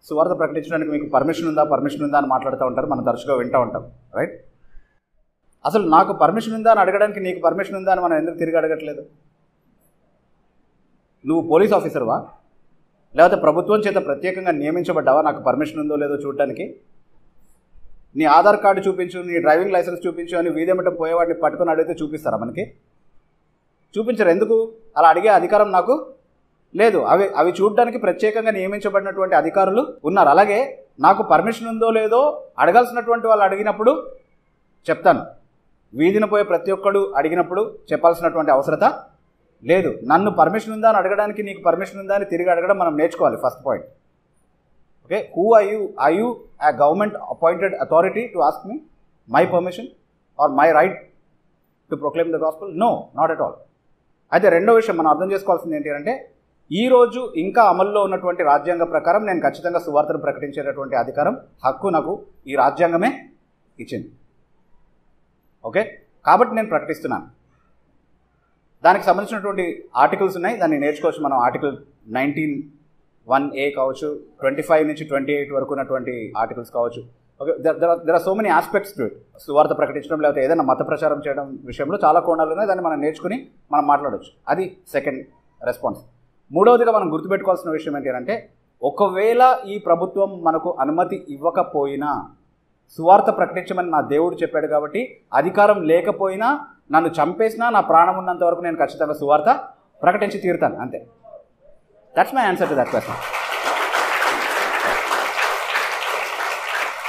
సువార్త ప్రకటించడానికి మీకు పర్మిషన్ ఉందా పర్మిషన్ ఉందా అని మాట్లాడుతూ ఉంటారు మనం తరచుగా వింటూ ఉంటాం రైట్ అసలు నాకు పర్మిషన్ ఉందా అని అడగడానికి నీకు పర్మిషన్ ఉందా అని మనం ఎందుకు తిరిగి అడగట్లేదు నువ్వు పోలీస్ ఆఫీసర్వా లేకపోతే ప్రభుత్వం చేత ప్రత్యేకంగా నియమించబడ్డావా నాకు పర్మిషన్ ఉందో లేదో చూడడానికి నీ ఆధార్ కార్డు చూపించు నీ డ్రైవింగ్ లైసెన్స్ చూపించు అని వీధెమ్మట పోయేవాడిని పట్టుకొని అడిగితే చూపిస్తారా మనకి చూపించరు ఎందుకు అలా అడిగే అధికారం నాకు లేదు అవి అవి చూడడానికి ప్రత్యేకంగా నియమించబడినటువంటి అధికారులు ఉన్నారు అలాగే నాకు పర్మిషన్ ఉందో లేదో అడగాల్సినటువంటి వాళ్ళు అడిగినప్పుడు చెప్తాను వీధిన పోయే ప్రతి ఒక్కడు అడిగినప్పుడు చెప్పాల్సినటువంటి అవసరత లేదు నన్ను పర్మిషన్ ఉందా అని అడగడానికి నీకు పర్మిషన్ ఉందా అని తిరిగి అడగడం మనం నేర్చుకోవాలి first point okay who I you I you a government appointed authority to ask me my permission or my right to proclaim the gospel no not at all అయితే రెండో విషయం మనం అర్థం చేసుకోవాల్సింది ఏంటి అంటే ఈ రోజు ఇంకా అమల్లో ఉన్నటువంటి రాజ్యాంగ ప్రకారం నేను ఖచ్చితంగా సువార్తను ప్రకటించేటటువంటి అధికారం హక్కు నాకు ఈ రాజ్యాంగమే ఇచ్చింది ఓకే కాబట్టి నేను ప్రకటిస్తున్నాను దానికి సంబంధించినటువంటి ఆర్టికల్స్ ఉన్నాయి దాన్ని నేర్చుకోవచ్చు మనం ఆర్టికల్ నైన్టీన్ వన్ ఏ కావచ్చు ట్వంటీ ఫైవ్ నుంచి ట్వంటీ ఎయిట్ వరకు ఉన్నటువంటి ఆర్టికల్స్ కావచ్చు okay there are so many aspects to it సువార్త ప్రకటించడం లేకపోతే ఏదైనా మత ప్రచారం చేయడం విషయంలో చాలా కోణాలు ఉన్నాయి దాన్ని మనం నేర్చుకుని మనం మాట్లాడవచ్చు అది సెకండ్ రెస్పాన్స్ మూడవదిగా మనం గుర్తుపెట్టుకోవాల్సిన విషయం ఏంటి అంటే ఒకవేళ ఈ ప్రభుత్వం మనకు అనుమతి ఇవ్వకపోయినా సువార్త ప్రకటించమని నా దేవుడు చెప్పాడు కాబట్టి అధికారం లేకపోయినా నన్ను చంపేసినా నా ప్రాణం ఉన్నంత వరకు నేను ఖచ్చితంగా సువార్త ప్రకటించి తీరుతాను అంతే that's my answer to that question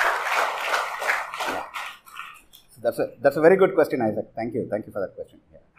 that's that's very good question Isaac thank you thank you for that question